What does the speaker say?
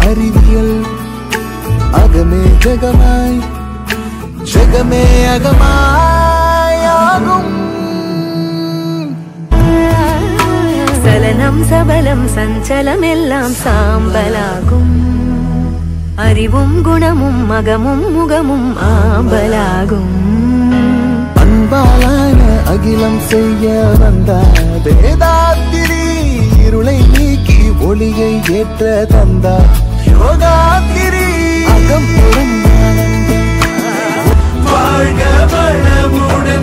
அறிவியல் அகமே ஜெகமாய் ஜெகமே அகமாய் ஆகும் சலனம் சபலம் சஞ்சலம் எல்லாம் சாம்பலாகும் அறிவும் குணமும் மகமும் முகமும் ஆம்பலாகும் அன்பாலான அகிலம் செய்ய வந்த வேதாத்திரி இருளை நீக்கி ஒளியை ஏற்ற தந்தா யோகாத்திரி அகம் புறம் ஆனந்தம் வாழ்க வளமுடன்